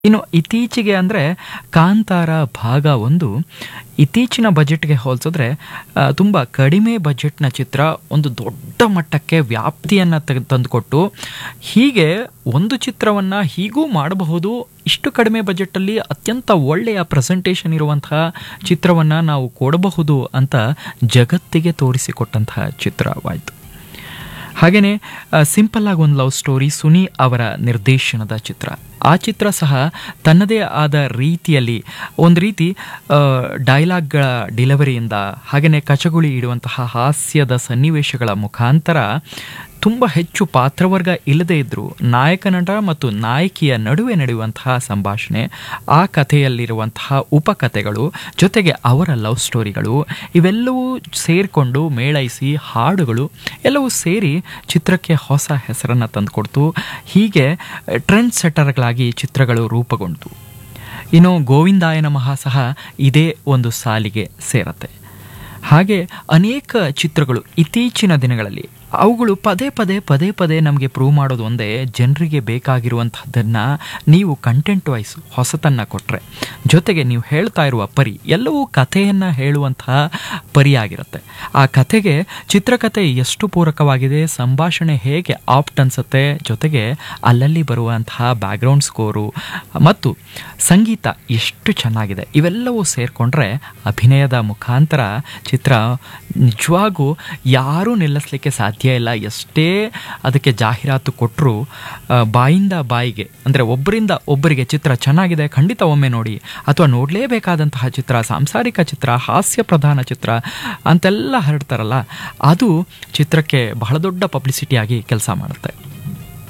ಇನ್ನು ಇತ್ತೀಚೆಗೆ ಅಂದರೆ ಕಾಂತಾರ ಭಾಗ ಒಂದು ಇತ್ತೀಚಿನ ಬಜೆಟ್ಗೆ ಹೋಲಿಸಿದ್ರೆ ಆ, ತುಂಬ ಕಡಿಮೆ ಬಜೆಟ್ನ ಚಿತ್ರ ಒಂದು ದೊಡ್ಡ ಮಟ್ಟಕ್ಕೆ ವ್ಯಾಪ್ತಿಯನ್ನು ತೆಗೆ ತಂದುಕೊಟ್ಟು ಹೀಗೆ ಒಂದು ಚಿತ್ರವನ್ನು ಹೀಗೂ ಮಾಡಬಹುದು ಇಷ್ಟು ಕಡಿಮೆ ಬಜೆಟಲ್ಲಿ ಅತ್ಯಂತ ಒಳ್ಳೆಯ ಪ್ರೆಸೆಂಟೇಷನ್ ಇರುವಂತಹ ಚಿತ್ರವನ್ನು ನಾವು ಕೊಡಬಹುದು ಅಂತ ಜಗತ್ತಿಗೆ ತೋರಿಸಿಕೊಟ್ಟಂತಹ ಚಿತ್ರವಾಯಿತು ಹಾಗೆಯೇ ಸಿಂಪಲ್ ಆಗಿ ಒಂದು ಲವ್ ಸ್ಟೋರಿ ಸುನಿ ಅವರ ನಿರ್ದೇಶನದ ಚಿತ್ರ ಆ ಚಿತ್ರ ಸಹ ತನ್ನದೇ ಆದ ರೀತಿಯಲ್ಲಿ ಒಂದು ರೀತಿ ಡೈಲಾಗ್ಗಳ ಡಿಲಿವರಿಯಿಂದ ಹಾಗೆಯೇ ಕಚಗುಳಿ ಇಡುವಂತಹ ಹಾಸ್ಯದ ಸನ್ನಿವೇಶಗಳ ಮುಖಾಂತರ ತುಂಬ ಹೆಚ್ಚು ಪಾತ್ರವರ್ಗ ಇಲ್ಲದೇ ಇದ್ದರೂ ನಾಯಕ ನಟ ಮತ್ತು ನಾಯಕಿಯ ನಡುವೆ ನಡೆಯುವಂತಹ ಸಂಭಾಷಣೆ ಆ ಕಥೆಯಲ್ಲಿರುವಂತಹ ಉಪಕಥೆಗಳು ಜೊತೆಗೆ ಅವರ ಲವ್ ಸ್ಟೋರಿಗಳು ಇವೆಲ್ಲವೂ ಸೇರಿಕೊಂಡು ಮೇಳೈಸಿ ಹಾಡುಗಳು ಎಲ್ಲವೂ ಸೇರಿ ಚಿತ್ರಕ್ಕೆ ಹೊಸ ಹೆಸರನ್ನು ತಂದುಕೊಡ್ತು ಹೀಗೆ ಟ್ರೆಂಡ್ ಸೆಟ್ಟರ್ಗಳಾಗಿ ಚಿತ್ರಗಳು ರೂಪುಗೊಂಡು ಇನ್ನು ಗೋವಿಂದಾಯ ನಮಃ ಸಹ ಇದೇ ಒಂದು ಸಾಲಿಗೆ ಸೇರತ್ತೆ ಹಾಗೆ ಅನೇಕ ಚಿತ್ರಗಳು ಇತ್ತೀಚಿನ ದಿನಗಳಲ್ಲಿ ಅವುಗಳು ಪದೇ ಪದೇ ಪದೇ ಪದೇ ನಮಗೆ ಪ್ರೂವ್ ಮಾಡೋದು ಒಂದೇ ಜನರಿಗೆ ಬೇಕಾಗಿರುವಂಥದ್ದನ್ನು ನೀವು ಕಂಟೆಂಟ್ ವೈಸ್ ಹೊಸತನ್ನು ಕೊಟ್ಟರೆ ಜೊತೆಗೆ ನೀವು ಹೇಳ್ತಾ ಇರುವ ಪರಿ ಎಲ್ಲವೂ ಕಥೆಯನ್ನು ಹೇಳುವಂತಹ ಪರಿಯಾಗಿರುತ್ತೆ ಆ ಕಥೆಗೆ ಚಿತ್ರಕಥೆ ಎಷ್ಟು ಪೂರಕವಾಗಿದೆ ಸಂಭಾಷಣೆ ಹೇಗೆ ಆಪ್ಟ್ ಅನ್ಸುತ್ತೆ ಜೊತೆಗೆ ಅಲ್ಲಲ್ಲಿ ಬರುವಂತಹ ಬ್ಯಾಕ್ಗ್ರೌಂಡ್ ಸ್ಕೋರು ಮತ್ತು ಸಂಗೀತ ಎಷ್ಟು ಚೆನ್ನಾಗಿದೆ ಇವೆಲ್ಲವೂ ಸೇರಿಕೊಂಡ್ರೆ ಅಭಿನಯದ ಮುಖಾಂತರ ಚಿತ್ರ ನಿಜವಾಗೂ ಯಾರೂ ನಿಲ್ಲಿಸ್ಲಿಕ್ಕೆ ಸಾಧ್ಯ ಇಲ್ಲ ಎಷ್ಟೇ ಅದಕ್ಕೆ ಜಾಹೀರಾತು ಕೊಟ್ಟರು ಬಾಯಿಂದ ಬಾಯಿಗೆ ಅಂದರೆ ಒಬ್ಬರಿಂದ ಒಬ್ಬರಿಗೆ ಚಿತ್ರ ಚೆನ್ನಾಗಿದೆ ಖಂಡಿತ ಒಮ್ಮೆ ನೋಡಿ ಅಥವಾ ನೋಡಲೇಬೇಕಾದಂತಹ ಚಿತ್ರ ಸಾಂಸಾರಿಕ ಚಿತ್ರ ಹಾಸ್ಯ ಪ್ರಧಾನ ಚಿತ್ರ ಅಂತೆಲ್ಲ ಹರಡ್ತಾರಲ್ಲ ಅದು ಚಿತ್ರಕ್ಕೆ ಬಹಳ ದೊಡ್ಡ ಪಬ್ಲಿಸಿಟಿಯಾಗಿ ಕೆಲಸ ಮಾಡುತ್ತೆ